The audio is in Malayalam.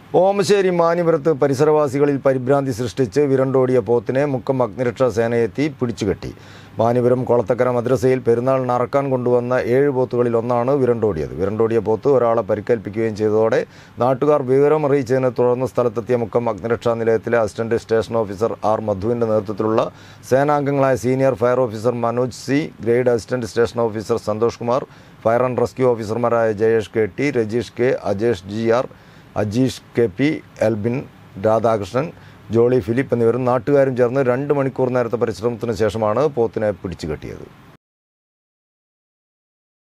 ഓമശ്ശേരി മാനിപുരത്ത് പരിസരവാസികളിൽ പരിഭ്രാന്തി സൃഷ്ടിച്ച് വിരണ്ടോടിയ പോത്തിനെ മുക്കം അഗ്നിരക്ഷാ സേനയെത്തി പിടിച്ചുകെട്ടി മാനിപുരം കൊളത്തക്കര മദ്രസയിൽ പെരുന്നാളിന് അറക്കാൻ കൊണ്ടുവന്ന ഏഴ് പോത്തുകളിൽ ഒന്നാണ് വിരണ്ടോടിയത് വിരണ്ടോടിയ പോത്ത് ഒരാളെ പരിക്കേൽപ്പിക്കുകയും ചെയ്തതോടെ നാട്ടുകാർ വിവരമറിയിച്ചതിനെ തുടർന്ന് സ്ഥലത്തെത്തിയ മുക്കം അഗ്നിരക്ഷാ നിലയത്തിലെ അസിസ്റ്റന്റ് സ്റ്റേഷൻ ഓഫീസർ ആർ മധുവിന്റെ നേതൃത്വത്തിലുള്ള സേനാംഗങ്ങളായ senior fire officer Manoj C grade assistant station officer Santhosh Kumar fire and rescue ഓഫീസർമാരായ Jayesh K T Rajeesh K Ajesh G R Ajeesh K P Elbin Radhakrishnan Jolly Philip എന്നിവരും നാട്ടുകാരും ചേർന്ന് രണ്ട് മണിക്കൂർ നേരത്തെ പരിശ്രമത്തിന് ശേഷമാണ് പോത്തിനെ പിടിച്ചു കെട്ടിയത്